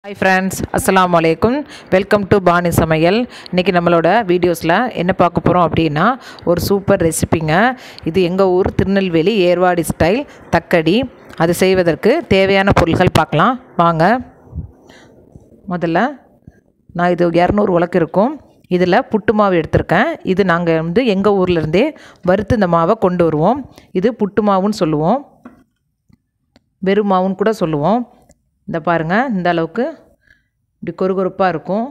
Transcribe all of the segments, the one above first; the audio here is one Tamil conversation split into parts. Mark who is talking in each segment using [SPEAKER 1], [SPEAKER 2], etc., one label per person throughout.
[SPEAKER 1] ஹாய் ஃப்ரெண்ட்ஸ் அஸ்ஸலாமு அலைக்கும் வெல்கம் டு பானி சமையல் இன்றைக்கி நம்மளோட வீடியோஸில் என்ன பார்க்க போகிறோம் அப்படின்னா ஒரு சூப்பர் ரெசிபிங்க இது எங்கள் ஊர் திருநெல்வேலி ஏர்வாடி ஸ்டைல் தக்கடி அது செய்வதற்கு தேவையான பொருட்கள் பார்க்கலாம் வாங்க முதல்ல நான் இது இரநூறு உலக்கு இருக்கும் இதில் புட்டு மாவு எடுத்திருக்கேன் இது நாங்கள் வந்து எங்கள் ஊர்லேருந்தே வறுத்து இந்த மாவை கொண்டு வருவோம் இது புட்டு மாவுன்னு சொல்லுவோம் வெறும் மாவுன்னு கூட சொல்லுவோம் இந்த பாருங்கள் இந்த அளவுக்கு இப்படி கொருகொருப்பாக இருக்கும்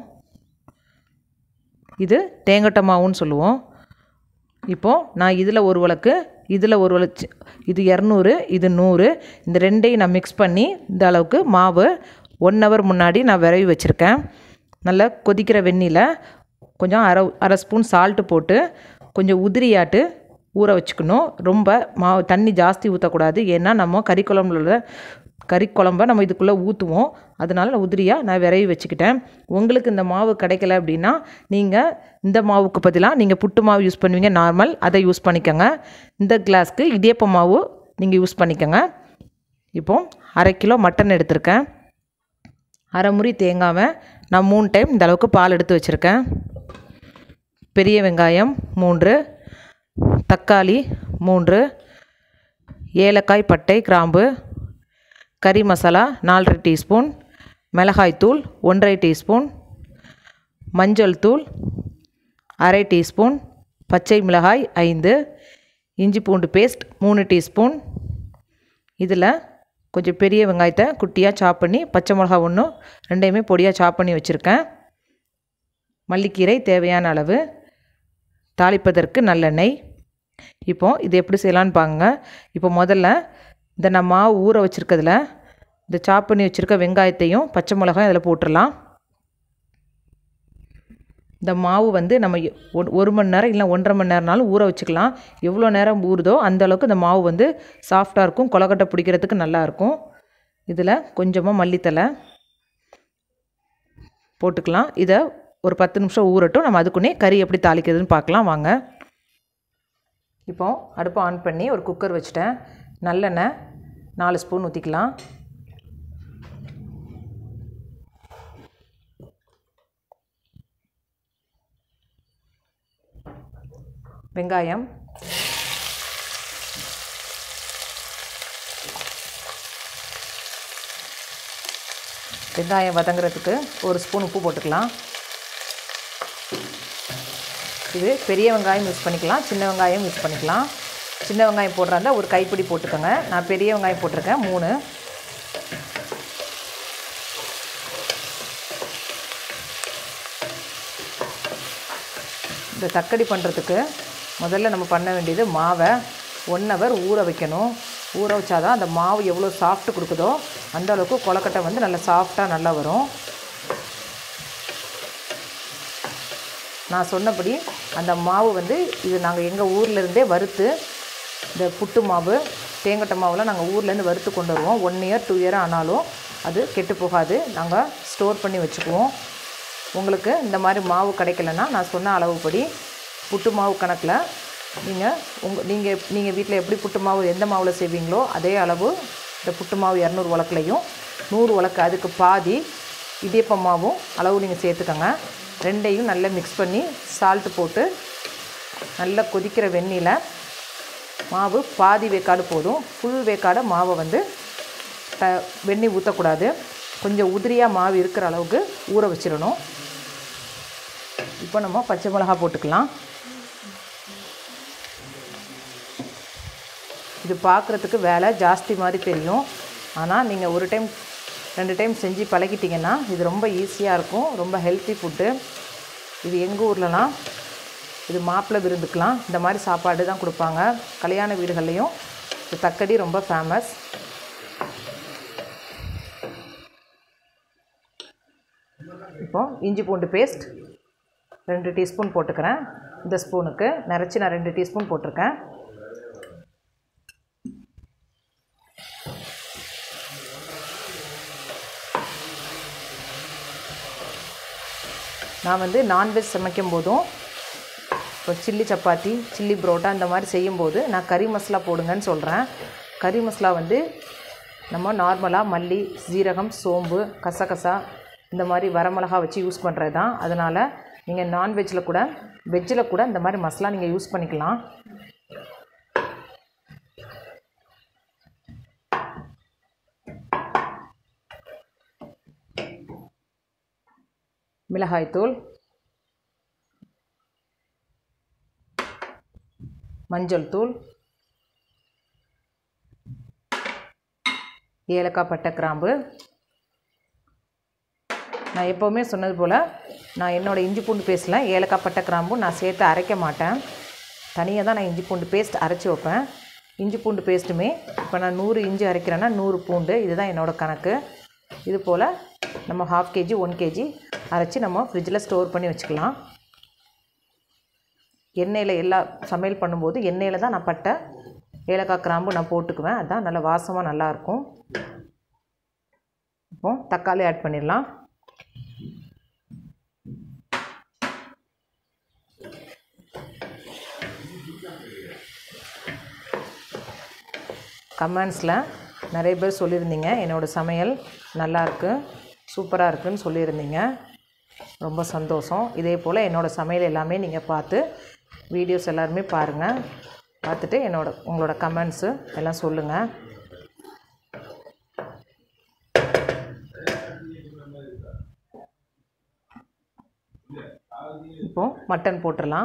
[SPEAKER 1] இது தேங்கட்ட மாவுன்னு சொல்லுவோம் இப்போது நான் இதில் ஒரு உலக்கு இதில் ஒரு உலச்சு இது இரநூறு இது நூறு இந்த ரெண்டையும் நான் மிக்ஸ் பண்ணி இந்த அளவுக்கு மாவு ஒன் ஹவர் முன்னாடி நான் விரவி வச்சுருக்கேன் நல்லா கொதிக்கிற வெந்நியில் கொஞ்சம் அரை அரை ஸ்பூன் சால்ட்டு போட்டு கொஞ்சம் உதிரியாட்டு ஊற வச்சுக்கணும் ரொம்ப மாவு தண்ணி ஜாஸ்தி ஊற்றக்கூடாது ஏன்னா நம்ம கறி குழம்புல உள்ள கறி குழம்ப நம்ம இதுக்குள்ளே ஊற்றுவோம் அதனால நான் உதிரியாக நான் விரவி வச்சுக்கிட்டேன் உங்களுக்கு இந்த மாவு கிடைக்கல அப்படின்னா நீங்கள் இந்த மாவுக்கு பதிலாக நீங்கள் புட்டு மாவு யூஸ் பண்ணுவீங்க நார்மல் அதை யூஸ் பண்ணிக்கோங்க இந்த கிளாஸ்க்கு இடியப்ப மாவு நீங்கள் யூஸ் பண்ணிக்கோங்க இப்போது அரை கிலோ மட்டன் எடுத்திருக்கேன் அரை முறி தேங்காவை நான் மூணு டைம் இந்த அளவுக்கு பால் எடுத்து வச்சுருக்கேன் பெரிய வெங்காயம் மூன்று தக்காளி மூன்று ஏலக்காய் பட்டை கிராம்பு கறி மசாலா நாலரை டீஸ்பூன் மிளகாய்த்தூள் ஒன்றரை டீஸ்பூன் மஞ்சள் தூள் அரை டீஸ்பூன் பச்சை மிளகாய் ஐந்து இஞ்சி பூண்டு பேஸ்ட் மூணு டீஸ்பூன் இதில் கொஞ்சம் பெரிய வெங்காயத்தை குட்டியாக சாப் பண்ணி பச்சை மிளகா ஒன்று ரெண்டையுமே பொடியாக சாப் பண்ணி வச்சுருக்கேன் மல்லிக்கீரை தேவையான அளவு தாளிப்பதற்கு நல்லெண்ணெய் இப்போது இது எப்படி செய்யலான்னு பாருங்க இப்போ முதல்ல இந்த நான் மாவு ஊற வச்சுருக்கிறதுல இந்த சாப் பண்ணி வச்சுருக்க வெங்காயத்தையும் பச்சை மிளகாயும் அதில் போட்டுடலாம் இந்த மாவு வந்து நம்ம ஒரு மணி நேரம் இல்லை ஒன்றரை மணி நேரம்னாலும் ஊற வச்சுக்கலாம் எவ்வளோ நேரம் ஊறுதோ அந்த அளவுக்கு இந்த மாவு வந்து சாஃப்டாக இருக்கும் கொலக்கட்டை பிடிக்கிறதுக்கு நல்லாயிருக்கும் இதில் கொஞ்சமாக மல்லித்தலை போட்டுக்கலாம் இதை ஒரு பத்து நிமிஷம் ஊறட்டும் நம்ம அதுக்குன்னே கறி எப்படி தாளிக்கிறதுன்னு பார்க்கலாம் வாங்க இப்போது அடுப்பை ஆன் பண்ணி ஒரு குக்கர் வச்சுட்டேன் நல்லெண்ணெய் நாலு ஸ்பூன் ஊற்றிக்கலாம் வெங்காயம் வெங்காயம் வதங்குறதுக்கு ஒரு ஸ்பூன் உப்பு போட்டுக்கலாம் இது பெரிய வெங்காயம் யூஸ் பண்ணிக்கலாம் சின்ன வெங்காயம் யூஸ் பண்ணிக்கலாம் சின்ன வெங்காயம் போடுறாந்தா ஒரு கைப்பிடி போட்டுக்கோங்க நான் பெரிய வெங்காயம் போட்டிருக்கேன் மூணு இந்த தக்கடி பண்ணுறதுக்கு முதல்ல நம்ம பண்ண வேண்டியது மாவை ஒன் ஹவர் ஊற வைக்கணும் ஊற வச்சாதான் அந்த மாவு எவ்வளோ சாஃப்ட்டு கொடுக்குதோ அந்த அளவுக்கு கொலக்கட்டை வந்து நல்லா சாஃப்டாக நல்லா வரும் நான் சொன்னபடி அந்த மாவு வந்து இது நாங்கள் எங்கள் ஊர்லேருந்தே வறுத்து இந்த புட்டு மாவு தேங்கட்ட மாவுலாம் நாங்கள் ஊர்லேருந்து வறுத்து கொண்டு வருவோம் ஒன் இயர் டூ இயர் ஆனாலும் அது கெட்டு போகாது நாங்கள் ஸ்டோர் பண்ணி வச்சுக்குவோம் உங்களுக்கு இந்த மாதிரி மாவு கிடைக்கலன்னா நான் சொன்ன அளவுப்படி புட்டு மாவு கணக்கில் நீங்கள் உங்கள் நீங்கள் நீங்கள் வீட்டில் எப்படி புட்டு மாவு எந்த மாவில் செய்வீங்களோ அதே அளவு இந்த புட்டு மாவு இரநூறு உலக்குலையும் நூறு உலக்கு அதுக்கு பாதி இடியப்ப மாவும் அளவு நீங்கள் சேர்த்துக்கோங்க ரெண்டையும் நல்லா மிக்ஸ் பண்ணி சால்ட்டு போட்டு நல்லா கொதிக்கிற வெந்நியில் மாவு பாதி வேக்காடு போதும் ஃபுல் வேக்காடு மாவை வந்து த வெந்நி ஊற்றக்கூடாது கொஞ்சம் உதிரியாக மாவு இருக்கிற அளவுக்கு ஊற வச்சிடணும் இப்போ நம்ம பச்சை மிளகா போட்டுக்கலாம் இது பார்க்குறதுக்கு வேலை ஜாஸ்தி மாதிரி தெரியும் ஆனால் நீங்கள் ஒரு டைம் ரெண்டு டைம் செஞ்சு பழகிட்டிங்கன்னா இது ரொம்ப ஈஸியாக இருக்கும் ரொம்ப ஹெல்த்தி ஃபுட்டு இது எங்கள் ஊர்லலாம் இது மாப்பிள்ளை விருந்துக்கெலாம் இந்த மாதிரி சாப்பாடு தான் கொடுப்பாங்க கல்யாண வீடுகள்லேயும் இது தக்கடி ரொம்ப ஃபேமஸ் இப்போ இஞ்சி பூண்டு பேஸ்ட் ரெண்டு டீஸ்பூன் போட்டுக்கிறேன் இந்த ஸ்பூனுக்கு நிறச்சி நான் ரெண்டு டீஸ்பூன் போட்டிருக்கேன் நான் வந்து நான்வெஜ் சமைக்கும் போதும் இப்போ சில்லி சப்பாத்தி சில்லி புரோட்டா இந்த மாதிரி செய்யும்போது நான் கறி மசாலா போடுங்கன்னு சொல்கிறேன் கறி மசாலா வந்து நம்ம நார்மலாக மல்லி சீரகம் சோம்பு கசகசா இந்த மாதிரி வரமிளகா வச்சு யூஸ் பண்ணுறது தான் அதனால் நீங்கள் நான்வெஜ்ஜில் கூட வெஜ்ஜில் கூட இந்த மாதிரி மசாலா நீங்கள் யூஸ் பண்ணிக்கலாம் மிளகாய்த்தூள் மஞ்சள் தூள் ஏலக்காய் பட்டை கிராம்பு நான் எப்போவுமே சொன்னது போல் நான் என்னோடய இஞ்சி பூண்டு பேஸ்ட்டில் ஏலக்காய் பட்டை கிராம்பும் நான் சேர்த்து அரைக்க மாட்டேன் தனியாக தான் நான் இஞ்சி பூண்டு பேஸ்ட் அரைச்சி வைப்பேன் இஞ்சி பூண்டு பேஸ்ட்டுமே இப்போ நான் நூறு இஞ்சி அரைக்கிறேன்னா நூறு பூண்டு இதுதான் என்னோடய கணக்கு இது போல் நம்ம ஹாஃப் கேஜி ஒன் கேஜி அரைச்சி நம்ம ஃப்ரிட்ஜில் ஸ்டோர் பண்ணி வச்சுக்கலாம் எண்ணெயில் எல்லா சமையல் பண்ணும்போது எண்ணெயில் தான் நான் பட்டை ஏலக்காய் கிராம்பு நான் போட்டுக்குவேன் அதுதான் நல்ல வாசமாக நல்லாயிருக்கும் இப்போ தக்காளி ஆட் பண்ணிடலாம் கமெண்ட்ஸில் நிறைய பேர் சொல்லியிருந்தீங்க என்னோடய சமையல் நல்லாயிருக்கு சூப்பராக இருக்குன்னு சொல்லியிருந்தீங்க ரொம்ப சந்தோஷம் இதே போல் என்னோடய சமையல் எல்லாமே நீங்கள் பார்த்து வீடியோஸ் எல்லாருமே பாருங்கள் பார்த்துட்டு என்னோட உங்களோட கமெண்ட்ஸு எல்லாம் சொல்லுங்கள் இப்போது மட்டன் போட்டுடலாம்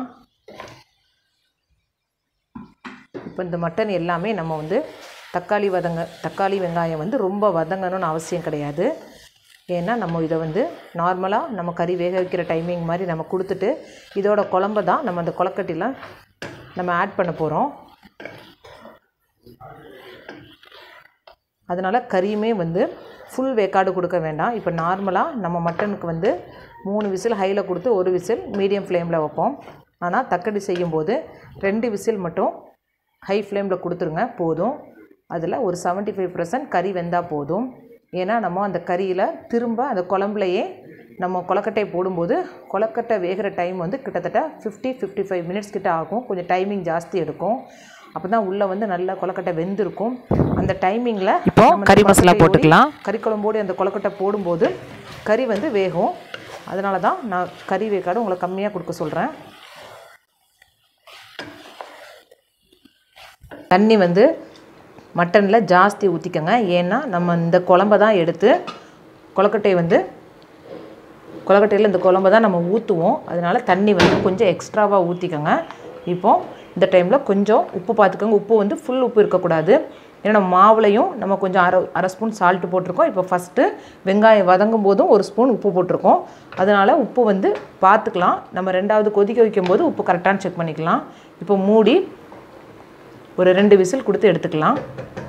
[SPEAKER 1] இப்போ இந்த மட்டன் எல்லாமே நம்ம வந்து தக்காளி வதங்க தக்காளி வெங்காயம் வந்து ரொம்ப வதங்கணும்னு அவசியம் கிடையாது ஏன்னா நம்ம இதை வந்து நார்மலாக நம்ம கறி வேக வைக்கிற டைமிங் மாதிரி நம்ம கொடுத்துட்டு இதோட குழம்ப தான் நம்ம அந்த கொலக்கட்டியில் நம்ம ஆட் பண்ண போகிறோம் அதனால் கறியுமே வந்து ஃபுல் வேக்காடு கொடுக்க வேண்டாம் இப்போ நார்மலாக நம்ம மட்டனுக்கு வந்து மூணு விசில் ஹையில் கொடுத்து ஒரு விசில் மீடியம் ஃப்ளேமில் வைப்போம் ஆனால் தக்கடி செய்யும்போது ரெண்டு விசில் மட்டும் ஹை ஃப்ளேமில் கொடுத்துருங்க போதும் அதில் ஒரு செவன்ட்டி ஃபைவ் பர்சன்ட் கறி வெந்தால் போதும் ஏன்னா நம்ம அந்த கறியில் திரும்ப அந்த குழம்புலையே நம்ம கொலக்கட்டை போடும்போது கொலக்கட்டை வேகிற டைம் வந்து கிட்டத்தட்ட ஃபிஃப்டி ஃபிஃப்டி ஃபைவ் மினிட்ஸ் கிட்ட ஆகும் கொஞ்சம் டைமிங் ஜாஸ்தி எடுக்கும் அப்போ தான் உள்ளே வந்து நல்லா கொலக்கட்டை வெந்திருக்கும் அந்த டைமிங்கில்
[SPEAKER 2] இப்போ கறி மசாலா போட்டுக்கலாம்.
[SPEAKER 1] கறி குழம்போடு அந்த கொலக்கட்டை போடும்போது கறி வந்து வேகும் அதனால தான் நான் கறி வேக்காடு உங்களை கம்மியாக கொடுக்க சொல்கிறேன் தண்ணி வந்து மட்டனில் ஜாஸ்தி ஊற்றிக்கங்க ஏன்னா நம்ம இந்த குழம்ப தான் எடுத்து கொலக்கட்டை வந்து கொலக்கட்டையில் இந்த குழம்ப தான் நம்ம ஊற்றுவோம் அதனால் தண்ணி வந்து கொஞ்சம் எக்ஸ்ட்ராவாக ஊற்றிக்கோங்க இப்போது இந்த டைமில் கொஞ்சம் உப்பு பார்த்துக்கோங்க உப்பு வந்து ஃபுல் உப்பு இருக்கக்கூடாது ஏன்னா மாவுலையும் நம்ம கொஞ்சம் அரை அரை ஸ்பூன் சால்ட்டு போட்டிருக்கோம் இப்போ ஃபஸ்ட்டு வெங்காயம் வதங்கும் போதும் ஒரு ஸ்பூன் உப்பு போட்டிருக்கோம் அதனால் உப்பு வந்து பார்த்துக்கலாம் நம்ம ரெண்டாவது கொதிக்க வைக்கும்போது உப்பு கரெக்டானு செக் பண்ணிக்கலாம் இப்போ மூடி ஒரு ரெண்டு விசில் கொடுத்து எடுத்துக்கலாம்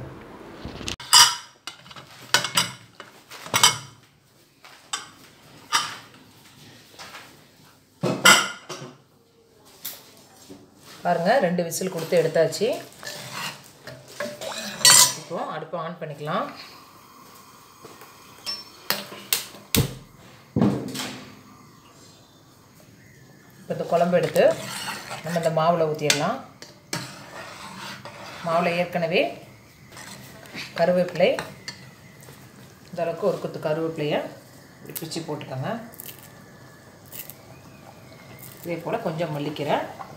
[SPEAKER 1] பாருங்கள் ரெண்டு விசில் கொடுத்து எடுத்தாச்சு இப்போ அடுப்பை ஆன் பண்ணிக்கலாம் இப்போ இந்த குழம்பு எடுத்து நம்ம இந்த மாவில் ஊற்றிடலாம் மாவில் ஏற்கனவே கருவேப்பிலை இந்த அளவுக்கு ஒரு குத்து கருவேப்பிலையை இப்படி பிச்சு போட்டுக்கோங்க இதே போல் கொஞ்சம் மல்லிக்கீரை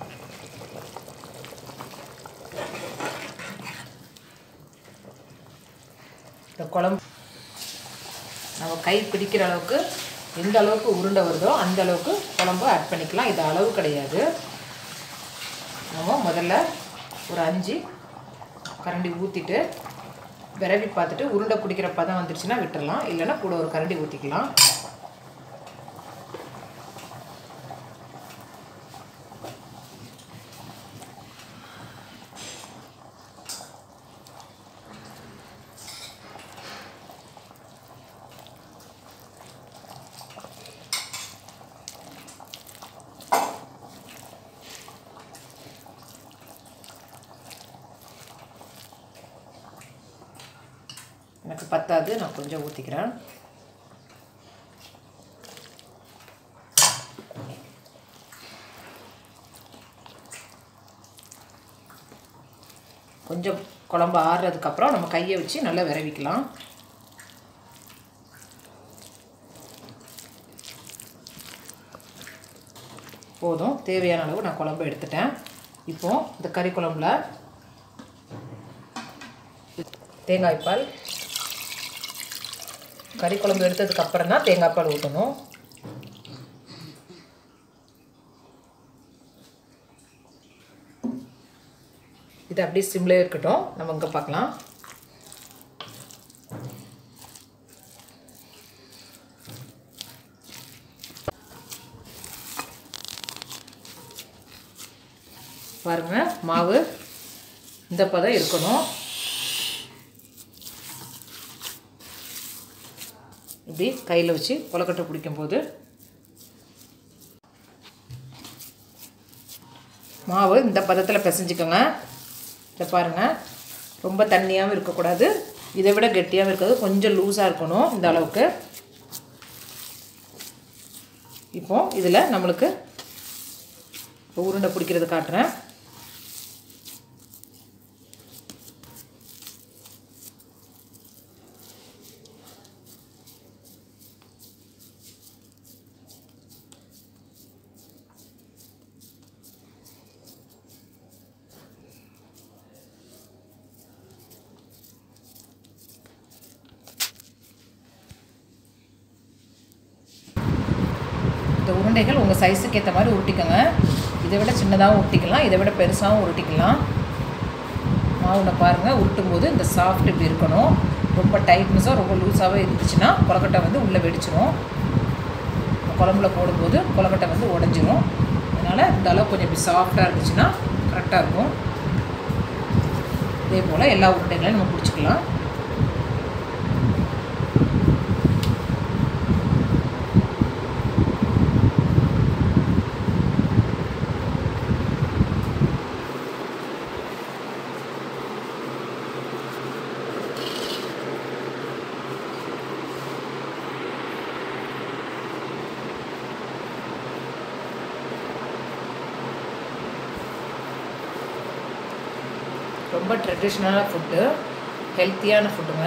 [SPEAKER 1] இந்த குழம்பு நம்ம கை பிடிக்கிற அளவுக்கு எந்த அளவுக்கு உருண்டை வருதோ அந்த அளவுக்கு குழம்பு ஆட் பண்ணிக்கலாம் இது அளவு கிடையாது நம்ம முதல்ல ஒரு அஞ்சு கரண்டி ஊற்றிட்டு விரவி பார்த்துட்டு உருண்டை பிடிக்கிற பதம் வந்துருச்சுன்னா விட்டுறலாம் இல்லைன்னா கூட ஒரு கரண்டி ஊற்றிக்கலாம் எனக்கு பத்தாது நான் கொஞ்சம் ஊற்றிக்கிறேன் கொஞ்சம் குழம்பு ஆறுறதுக்கப்புறம் நம்ம கையை வச்சு நல்லா விரவிக்கலாம் போதும் தேவையான அளவு நான் குழம்பு எடுத்துட்டேன் இப்போ இந்த கறி குழம்புல தேங்காய் பால் கறி குழம்பு எடுத்ததுக்கு அப்புறம் தான் தேங்காய் பால் ஊற்றணும் இது அப்படியே சிம்லே இருக்கட்டும் நம்ம இங்கே பார்க்கலாம் பாருங்க மாவு இந்த பதம் இருக்கணும் இப்படி கையில் வச்சு கொலக்கட்டை பிடிக்கும்போது மாவு இந்த பதத்தில் பிசைஞ்சிக்கோங்க இதை பாருங்கள் ரொம்ப தண்ணியாகவும் இருக்கக்கூடாது இதை விட கெட்டியாகவும் இருக்காது கொஞ்சம் லூஸாக இருக்கணும் இந்த அளவுக்கு இப்போ இதில் நம்மளுக்கு இப்போ உருண்டை பிடிக்கிறது காட்டுறேன் இந்த உருண்டைகள் உங்கள் சைஸுக்கு ஏற்ற மாதிரி உருட்டிக்கோங்க இதை விட சின்னதாகவும் உருட்டிக்கலாம் இதை விட பெருசாகவும் உருட்டிக்கலாம் மாவுல பாருங்கள் உருட்டும் போது இந்த சாஃப்ட் இப்படி இருக்கணும் ரொம்ப டைட்னஸாக ரொம்ப லூஸாகவே இருந்துச்சுன்னா கொலக்கட்டை வந்து உள்ளே வெடிச்சிரும் குழம்புல போடும்போது கொலக்கட்டை வந்து உடஞ்சிரும் அதனால் இந்த அளவு கொஞ்சம் இப்படி சாஃப்டாக இருந்துச்சுன்னா கரெக்டாக இருக்கும் இதே போல் எல்லா உருண்டைகளையும் நம்ம பிடிச்சிக்கலாம் ரொம்ப ட்ரெடிஷ்னலான ஃபுட்டு ஹெல்த்தியான ஃபுட்டுங்க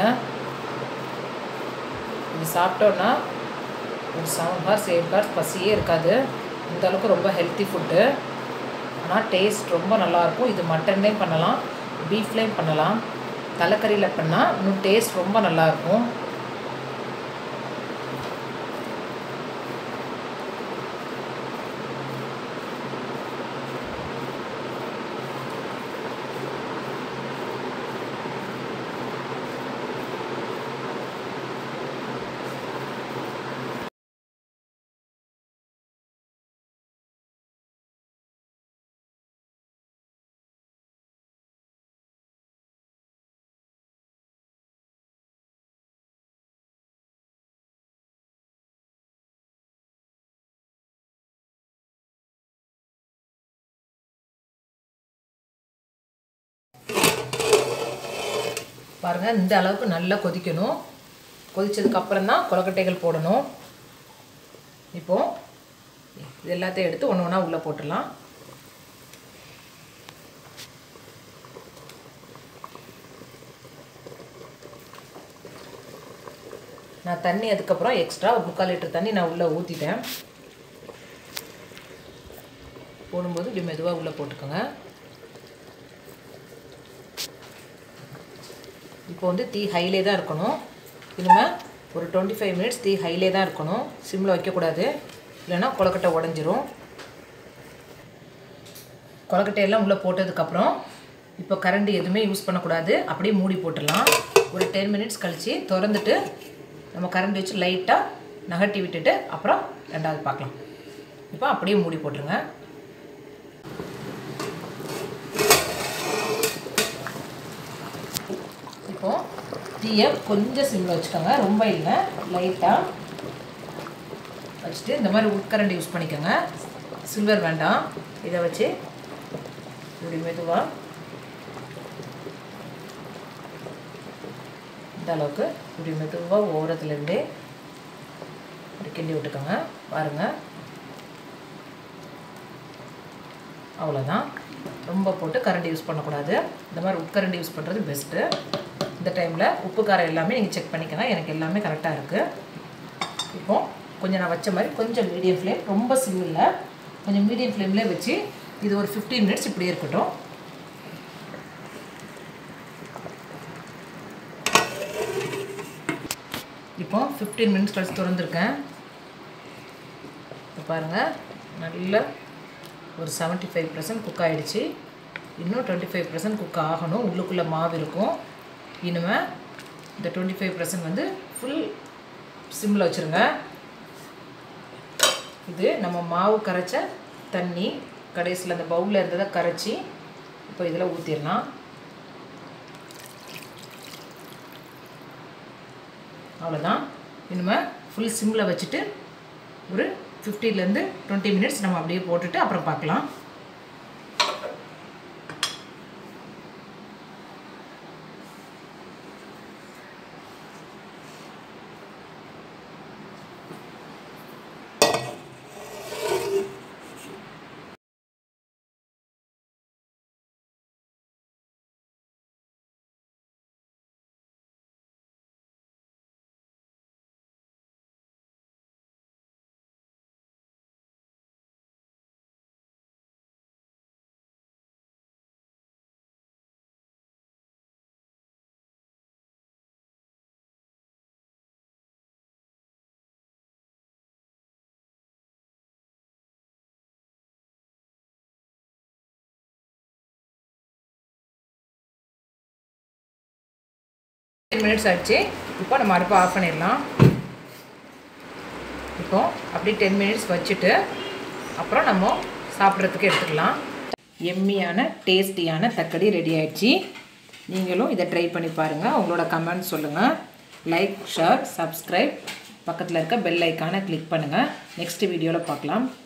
[SPEAKER 1] இது சாப்பிட்டோன்னா ஒரு செவன் ஹார்ஸ் எயிட் ஹார்ஸ் பசியே இருக்காது இந்த அளவுக்கு ரொம்ப ஹெல்த்தி ஃபுட்டு ஆனால் டேஸ்ட் ரொம்ப நல்லாயிருக்கும் இது மட்டன்லேயும் பண்ணலாம் பீஃப்லேயும் பண்ணலாம் தலைக்கறியில் பண்ணால் இன்னும் டேஸ்ட் ரொம்ப நல்லாயிருக்கும் பாருங்கள் இந்த அளவுக்கு நல்லா கொதிக்கணும் கொதிச்சதுக்கு அப்புறம் தான் கொலக்கட்டைகள் போடணும் இப்போது இது எல்லாத்தையும் எடுத்து ஒன்று ஒன்றா உள்ளே போட்டுடலாம் நான் தண்ணி அதுக்கப்புறம் எக்ஸ்ட்ரா ஒரு முக்கால் லிட்டர் தண்ணி நான் உள்ளே ஊற்றிட்டேன் போடும்போது இப்படி மெதுவாக உள்ளே போட்டுக்கோங்க இப்போ வந்து தீ ஹைலே தான் இருக்கணும் இனிமேல் ஒரு டுவெண்ட்டி ஃபைவ் மினிட்ஸ் தீ ஹைலே தான் இருக்கணும் சிம்மில் வைக்கக்கூடாது இல்லைன்னா கொலக்கட்டை உடஞ்சிரும் கொலக்கட்டையெல்லாம் உள்ளே போட்டதுக்கப்புறம் இப்போ கரண்டி எதுவுமே யூஸ் பண்ணக்கூடாது அப்படியே மூடி போட்டுடலாம் ஒரு டென் மினிட்ஸ் கழித்து திறந்துட்டு நம்ம கரண்டி வச்சு லைட்டாக நகட்டி விட்டுட்டு அப்புறம் ரெண்டாவது பார்க்கலாம் இப்போ அப்படியே மூடி போட்டுருங்க இப்போது தீயை கொஞ்சம் சிம்மில் வச்சுக்கோங்க ரொம்ப இல்லை லைட்டாக வச்சுட்டு இந்த மாதிரி உட்கரண்டி யூஸ் பண்ணிக்கோங்க சில்வர் வேண்டாம் இதை வச்சு இப்படி மெதுவாக இந்த அளவுக்கு இப்படி மெதுவாக ஓரத்துலேருந்தே இப்படி கிண்டி விட்டுக்கோங்க பாருங்கள் அவ்வளோதான் ரொம்ப போட்டு கரண்டி யூஸ் பண்ணக்கூடாது இந்த மாதிரி உட்கரண்டி யூஸ் பண்ணுறது பெஸ்ட்டு இந்த டைமில் உப்பு காரம் எல்லாமே நீங்கள் செக் பண்ணிக்கோங்க எனக்கு எல்லாமே கரெக்டாக இருக்குது இப்போது கொஞ்சம் நான் வச்ச மாதிரி கொஞ்சம் மீடியம் ஃப்ளேம் ரொம்ப சிம் இல்லை கொஞ்சம் மீடியம் ஃப்ளேமில் வச்சு இது ஒரு ஃபிஃப்டீன் மினிட்ஸ் இப்படியே இருக்கட்டும் இப்போ ஃபிஃப்டீன் மினிட்ஸ் கழிச்சு திறந்துருக்கேன் இப்போ பாருங்கள் நல்ல ஒரு செவன்ட்டி ஃபைவ் பர்சன்ட் குக் ஆகிடுச்சு இன்னும் டுவெண்ட்டி ஃபைவ் பர்சன்ட் குக் ஆகணும் உள்ளுக்குள்ளே மாவு இருக்கும் இனிமேல் இந்த டுவெண்ட்டி ஃபைவ் பர்சன்ட் வந்து ஃபுல் சிம்மில் வச்சுருங்க இது நம்ம மாவு கரைச்ச தண்ணி கடைசியில் அந்த பவுலில் இருந்ததை கரைச்சி இப்போ இதில் ஊற்றிடலாம் அவ்வளோதான் இனிமேல் ஃபுல் சிம்மில் வச்சுட்டு ஒரு ஃபிஃப்டிலேருந்து டுவெண்ட்டி மினிட்ஸ் நம்ம அப்படியே போட்டுட்டு அப்புறம் பார்க்கலாம் டென் மினிட்ஸ் ஆச்சு இப்போ நம்ம அடுப்பை ஆஃப் பண்ணிடலாம் இப்போ அப்படியே டென் மினிட்ஸ் வச்சுட்டு அப்புறம் நம்ம சாப்பிட்றதுக்கு எடுத்துக்கலாம் எம்மியான டேஸ்டியான தக்கடி ரெடி ஆயிடுச்சு நீங்களும் இதை ட்ரை பண்ணி பாருங்கள் உங்களோட கமெண்ட் சொல்லுங்கள் லைக் ஷேர் சப்ஸ்கிரைப் பக்கத்தில் இருக்க பெல் ஐக்கானை கிளிக் பண்ணுங்கள் நெக்ஸ்ட் வீடியோவில் பார்க்கலாம்